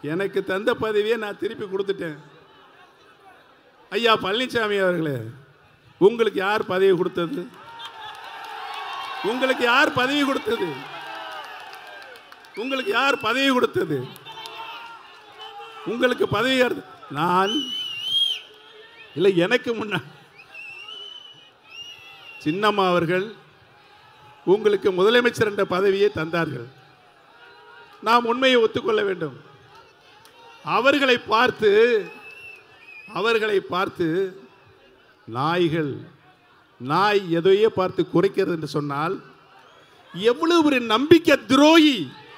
எனக்கு தந்த பதவியை நான் திருப்பி கொடுத்துட்டேன் ஐயா பழனிசாமி அவர்களே உங்களுக்கு யார் பதவி கொடுத்தது உங்களுக்கு யார் பதவி கொடுத்தது உங்களுக்கு யார் பதவி கொடுத்தது உங்களுக்கு பதவி யார் நான் இல்லை எனக்கு முன்ன சின்னம்மா அவர்கள் உங்களுக்கு முதலமைச்சர் என்ற பதவியை தந்தார்கள் நாம் உண்மையை ஒத்துக்கொள்ள வேண்டும் அவர்களை பார்த்து அவர்களை பார்த்து நாய்கள் நாய் எதையோ பார்த்து குறைக்கிறது என்று சொன்னால் எவ்வளவு ஒரு நம்பிக்கை துரோகி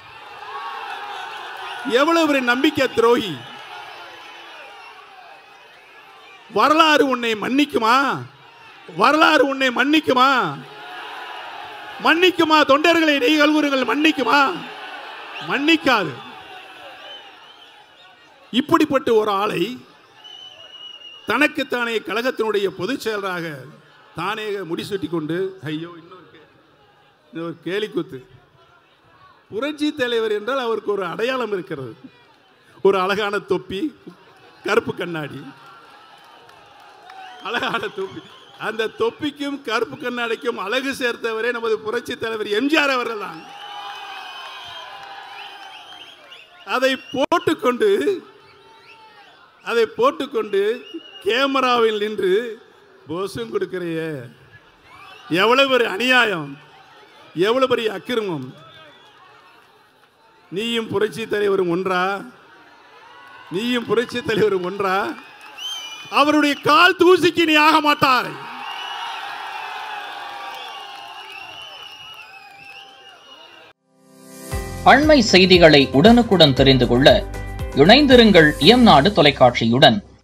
எவ்வளவு ஒரு நம்பிக்கை துரோகி வரலாறு உன்னை மன்னிக்குமா வரலாறு உன்னை மன்னிக்குமா மன்னிக்குமா தொண்டர்களை நிகழ்வுகள் மன்னிக்குமா மன்னிக்காது இப்படிப்பட்ட ஒரு ஆளை தனக்குத்தானே கழகத்தினுடைய பொதுச் செயலராக தானே முடிசூட்டி கொண்டு ஐயோ இன்னொரு கே- இன்னொரு கேலிக்கூத்து புரட்சி தலைவர் என்றால் அவருக்கு ஒரு அடையாளம் இருக்கிறது ஒரு அழகான தொப்பி கருப்பு கண்ணாடி அழகான தொப்பி அந்த தொப்பிக்கும் கருப்பு கண்ணாடிக்கும் அழகு சேர்த்தவரே நமது புரட்சி தலைவர் எம்ஜிஆர் அவர்கள் தான் அதை போட்டுக்கொண்டு அதை போட்டுக்கொண்டு கேமராவில் நின்று போஸும் கொடுக்கிறையே எவ்வளவு பெரிய அநியாயம் எவ்வளவு பெரிய அக்கிரமம் நீயும் புரட்சி தலைவரும் ஒன்றா நீயும் புரட்சி தலைவரும் ஒன்றா அவருடைய கால் தூசிக்கு நீ ஆக மாட்டாய் அண்மை செய்திகளை உடனுக்குடன் தெரிந்து கொள்ள இணைந்திருங்கள் இயம்நாடு தொலைக்காட்சியுடன்